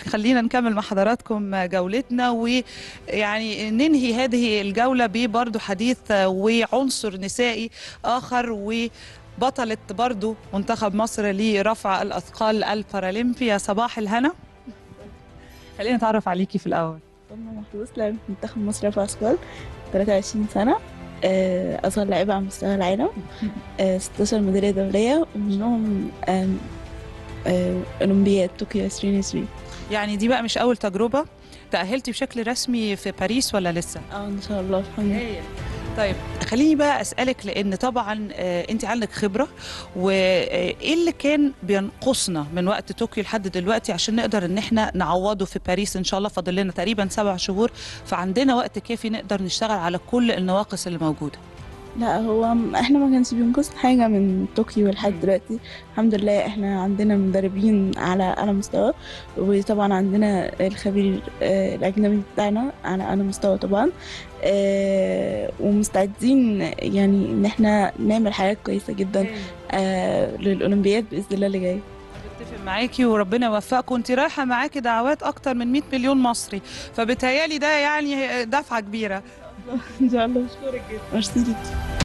خلينا نكمل مع حضراتكم جولتنا ويعني ننهي هذه الجولة ببرضو حديث وعنصر نسائي آخر و بطلة برضو منتخب مصر لرفع الأثقال البارالمبي صباح الهنا خلينا نتعرف عليكي في الأول فاطمة محروس لاعبة منتخب مصر رفع أثقال 23 سنة آه، أصغر لاعبة على مستوى العالم آه، 16 ميدالية دولية ومنهم آم، آه، أولمبياد طوكيو 2020 يعني دي بقى مش أول تجربة تأهلتي بشكل رسمي في باريس ولا لسه؟ اه إن شاء الله الحمد لله طيب خليني بقى اسالك لان طبعا آه، انت عندك خبره وايه اللي كان بينقصنا من وقت طوكيو لحد دلوقتي عشان نقدر ان احنا نعوضه في باريس ان شاء الله فاضل لنا تقريبا سبع شهور فعندنا وقت كافي نقدر نشتغل على كل النواقص اللي موجوده لا هو م- احنا ما كانش بينقصنا حاجة من طوكيو لحد مم. دلوقتي الحمد لله احنا عندنا مدربين على أعلى مستوى وطبعا عندنا الخبير آه، الأجنبي بتاعنا على أعلى مستوى طبعا آه، ومستعدين يعني إن احنا نعمل حاجات كويسة جدا آه، للأولمبياد بإذن الله اللي جاي بتفق معاكي وربنا يوفقكم انت رايحه معاكي دعوات اكتر من 100 مليون مصري فبتهيالي ده يعني دفعه كبيره إن شاء الله مشكورة جدا ميرسي ليكي